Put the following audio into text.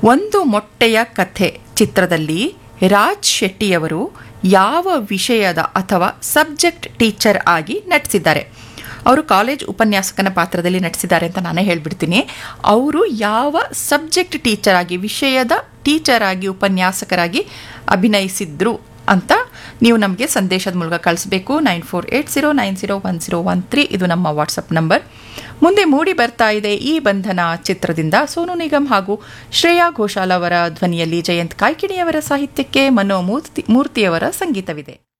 ಒಂದು ಮೊಟ್ಟೆಯ ಕಥೆ ಚಿತ್ರದಲ್ಲಿ ರಾಜ್ ಶೆಟ್ಟಿಯವರು ಯಾವ ವಿಷಯದ ಅಥವಾ ಸಬ್ಜೆಕ್ಟ್ ಟೀಚರ್ ಆಗಿ ನಟಿಸಿದ್ದಾರೆ ಅವರು ಕಾಲೇಜ್ ಉಪನ್ಯಾಸಕನ ಪಾತ್ರದಲ್ಲಿ ನಟಿಸಿದ್ದಾರೆ ಅಂತ ನಾನೇ ಹೇಳ್ಬಿಡ್ತೀನಿ ಅವರು ಯಾವ ಸಬ್ಜೆಕ್ಟ್ ಟೀಚರ್ ಆಗಿ ವಿಷಯದ ಟೀಚರ್ ಆಗಿ ಉಪನ್ಯಾಸಕರಾಗಿ ಅಭಿನಯಿಸಿದ್ರು ಅಂತ ನೀವು ನಮಗೆ ಸಂದೇಶದ ಮೂಲಕ ಕಳಿಸ್ಬೇಕು nine four eight zero nine zero one zero one three ಇದು ನಮ್ಮ ವಾಟ್ಸಪ್ ನಂಬರ್ ಮುಂದೆ ಮೂಡಿ ಬರ್ತಾ ಇದೆ ಈ ಬಂಧನ ಚಿತ್ರದಿಂದ ಸೋನು ನಿಗಮ್ ಹಾಗೂ ಶ್ರೇಯಾ ಘೋಷಾಲ್ ಅವರ ಧ್ವನಿಯಲ್ಲಿ ಜಯಂತ್ ಕಾಯ್ಕಿಣಿಯವರ ಸಾಹಿತ್ಯಕ್ಕೆ ಮನೋ ಮೂರ್ತಿ ಮೂರ್ತಿಯವರ ಸಂಗೀತವಿದೆ